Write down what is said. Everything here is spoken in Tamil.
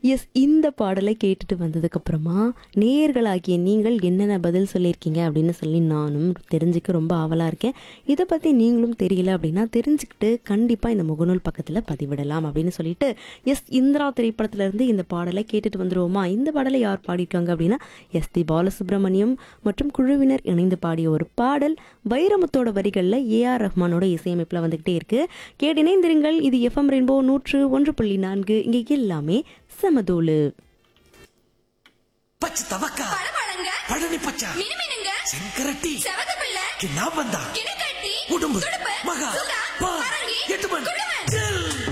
எஸ் இந்த பாடலை கேட்டுட்டு வந்ததுக்கப்புறமா நேயர்களாகிய நீங்கள் என்னென்ன பதில் சொல்லியிருக்கீங்க அப்படின்னு சொல்லி நானும் தெரிஞ்சுக்க ரொம்ப ஆவலாக இருக்கேன் இதை பற்றி நீங்களும் தெரியல அப்படின்னா தெரிஞ்சுக்கிட்டு கண்டிப்பாக இந்த முகநூல் பக்கத்தில் பதிவிடலாம் அப்படின்னு சொல்லிட்டு எஸ் இந்திரா திரைப்படத்திலேருந்து இந்த பாடலை கேட்டுட்டு வந்துருவோமா இந்த பாடலை யார் பாடியிருக்காங்க அப்படின்னா எஸ் தி பாலசுப்ரமணியம் மற்றும் குழுவினர் இணைந்து பாடிய ஒரு பாடல் வைரமுத்தோட வரிகளில் ஏஆர் ரஹ்மானோட இசையமைப்பில் வந்துக்கிட்டே இருக்கு கேட்டு இணைந்திருங்கள் இது எஃப்எம் ரெயின்போ நூற்று ஒன்று புள்ளி நான்கு இங்கே எல்லாமே சமதோலு பச்சை தவக்கா பழபழங்க பழனி பச்சா மினுமினுங்க செங்கரட்டி செவத பிள்ளை கிண்ணாம்பந்தா கிணக்கட்டி உடும்பு துடுப்பு மகா சுகா பா பரங்கி எட்டுமன் குடுமன் ஜெல்